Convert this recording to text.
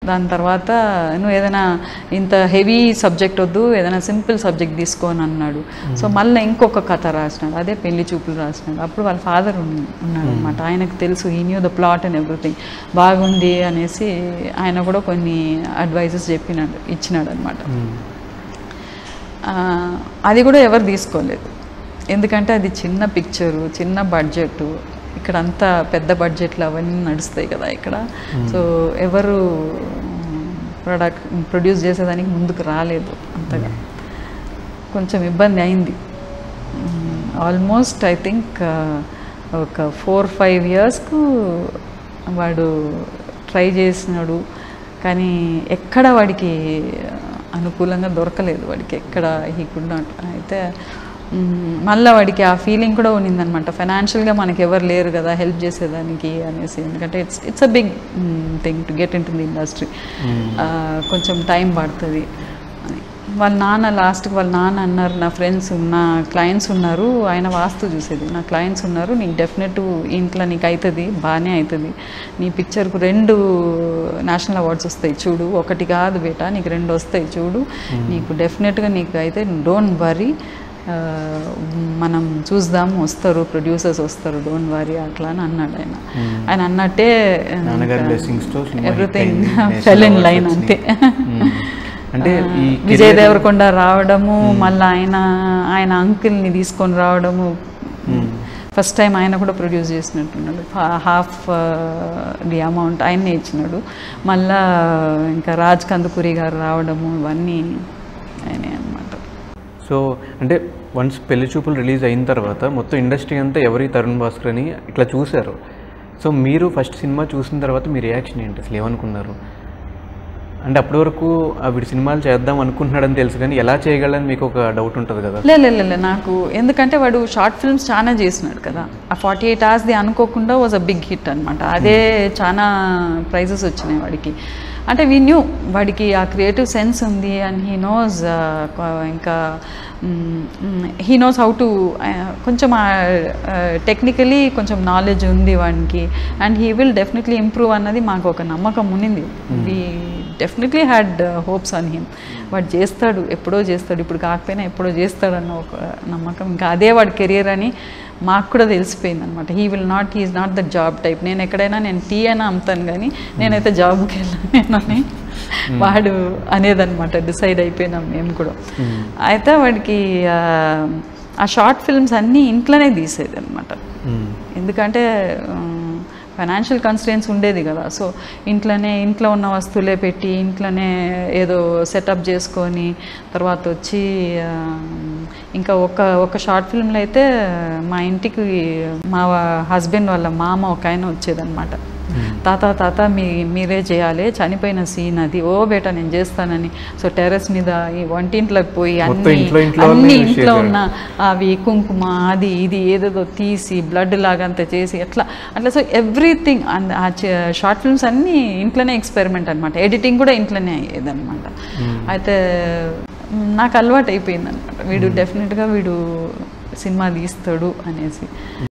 దాని తర్వాత నువ్వు ఏదైనా ఇంత హెవీ సబ్జెక్ట్ వద్దు ఏదైనా సింపుల్ సబ్జెక్ట్ తీసుకో అని అన్నాడు సో మళ్ళీ ఇంకొక కథ రాసినాడు అదే పెళ్లి చూపులు రాసినాడు అప్పుడు వాళ్ళ ఫాదర్ ఉన్నాడు అనమాట ఆయనకు తెలుసు ఈ knew the plot and everything బాగుంది అనేసి ఆయన కూడా కొన్ని అడ్వైజెస్ చెప్పినాడు ఇచ్చినాడు అనమాట అది కూడా ఎవరు తీసుకోలేదు ఎందుకంటే అది చిన్న పిక్చరు చిన్న బడ్జెట్ ఇక్కడ అంతా పెద్ద బడ్జెట్లు అవన్నీ నడుస్తాయి కదా ఇక్కడ సో ఎవరు ప్రొడక్ట్ ప్రొడ్యూస్ చేసేదానికి ముందుకు రాలేదు అంతగా కొంచెం ఇబ్బంది అయింది ఆల్మోస్ట్ ఐ థింక్ ఒక ఫోర్ ఫైవ్ ఇయర్స్కు వాడు ట్రై చేసినాడు కానీ ఎక్కడ వాడికి అనుకూలంగా దొరకలేదు వాడికి ఎక్కడ హీ కుడ్ నాట్ అయితే మ్, మళ్ళా వాడికి ఆ ఫీలింగ్ కూడా ఉన్నిందనమాట ఫైనాన్షియల్గా మనకి ఎవరు లేరు కదా హెల్ప్ చేసేదానికి అనేసి ఎందుకంటే it's it's a big thing to get in to the industry కొంచెం టైం పడుతుంది అని వాళ్ళ నాన్న లాస్ట్కి వాళ్ళ నాన్న అన్నారు నా ఫ్రెండ్స్ నా క్లయింట్స్ ఉన్నారు ఆయన వాస్తు చూసేది నా క్లయింట్స్ ఉన్నారు నీకు డెఫినెట్ ఇంట్లో నీకు అవుతుంది బాగానే అవుతుంది నీ పిక్చర్కు రెండు నేషనల్ అవార్డ్స్ వస్తాయి చూడు ఒకటి కాదు బేటా నీకు రెండు వస్తాయి చూడు నీకు డెఫినెట్గా నీకు అయితే డోంట్ వరీ మనం చూద్దాం వస్తారు ప్రొడ్యూసర్స్ వస్తారు డోంట్ వరీ అట్లా అని అన్నాడు ఆయన ఆయన అన్నట్టే నాన్నగారి blessings తో సినిమా hit ఎవ్రీథింగ్ అయింది. National fell in awards line అంతే మ్మ్. అంటే ఈ విజయ్ దేవరకొండ రావడము మళ్ళీ ఆయన ఆయన అంకుల్ని తీసుకొని రావడము ఫస్ట్ టైం ఆయన కూడా ప్రొడ్యూస్ చేసినట్టున్నాడు హాఫ్ ది అమౌంట్ ఆయన్నే ఇచ్చినాడు మళ్ళా ఇంకా రాజ్ కందుకూరి గారు రావడము ఇవన్నీ ఆయనే అనమాట సో అంటే వన్స్ పెళ్లి చూపులు రిలీజ్ అయిన తర్వాత మొత్తం ఇండస్ట్రీ అంతా ఎవరి తరుణ్ భాస్కర్ అని ఇట్లా చూశారు సో మీరు ఫస్ట్ సినిమా చూసిన తర్వాత మీ రియాక్షన్ ఏంటి అసలు ఏమనుకున్నారు అంటే అప్పటి వరకు ఆ వీడి సినిమాలు చేద్దాం అనుకుంటున్నాడని తెలుసు కానీ ఎలా చేయగలని మీకు ఒక డౌట్ ఉంటుంది కదా లే లే, లే, లే నాకు ఎందుకంటే వాడు షార్ట్ ఫిల్మ్స్ చాలా చేసినాడు కదా ఆ ఫార్టీ ఎయిట్ అవర్స్ది అనుకోకుండా వాజ్ అ బిగ్ హిట్ అనమాట అదే చాలా ప్రైజెస్ వచ్చినాయి వాడికి అంటే వీ న్యూ వాడికి ఆ క్రియేటివ్ సెన్స్ ఉంది అండ్ హీ నోస్ ఇంకా హీ నోస్ హౌ టు కొంచెం టెక్నికలీ కొంచెం నాలెడ్జ్ ఉంది వాడికి and he will definitely improve అన్నది మాకు ఒక నమ్మకం ఉన్నింది we definitely had hopes on him వాడు చేస్తాడు ఎప్పుడో చేస్తాడు ఇప్పుడు కాకపోయినా ఎప్పుడో చేస్తాడన్న ఒక నమ్మకం ఇంకా అదే వాడి కెరియర్ అని మాకు కూడా తెలిసిపోయింది అనమాట he will not he's not the job type నేను ఎక్కడైనా నేను టీ అయినా అమ్ముతాను కానీ నేనైతే జాబ్కి వెళ్ళానని వాడు అనేదన్నమాట డిసైడ్ అయిపోయినాం మేము కూడా అయితే వాడికి ఆ, ఆ షార్ట్ ఫిల్మ్స్ అన్నీ ఇంట్లోనే తీసేది అనమాట మ్మ్. ఎందుకంటే ఫైనాన్షియల్ కన్స్ట్రెయిన్స్ ఉండేది కదా సో ఇంట్లోనే ఇంట్లో ఉన్న వస్తువులే పెట్టి ఇంట్లోనే ఏదో సెటప్ చేసుకొని తర్వాత వచ్చి ఆ, ఇంకా ఒక ఒక షార్ట్ ఫిల్మ్లో అయితే మా ఇంటికి మా హస్బెండ్ వాళ్ళ మామ ఒక ఆయన వచ్చేదన్నమాట తాత తాత మీ మీరే చేయాలి చనిపోయిన సీన్ అది ఓ బేటా నేను చేస్తానని సో టెర్రస్ మీద ఈ వంటింట్లోకి పోయి మొత్తం అన్ని ఇంట్లో- ఇంట్లో అన్ని వాళ్ళని ఇంట్లో చేశారు. ఉన్న అవి కుంకుమ అది ఇది ఏదేదో తీసి బ్లడ్ లాగా అంతా చేసి అట్లా అట్లా సో ఎవ్రీథింగ్ ఆ షార్ట్ ఫిల్మ్స్ అన్నీ ఇంట్లోనే ఎక్స్పెరిమెంట్ అనమాట ఎడిటింగ్ కూడా ఇంట్లోనే అయ్యేదన్నమాట అయితే మ్, నాకు అలవాటు అయిపోయింది అనమాట వీడు డెఫినెట్గా వీడు సినిమా తీస్తాడు అనేసి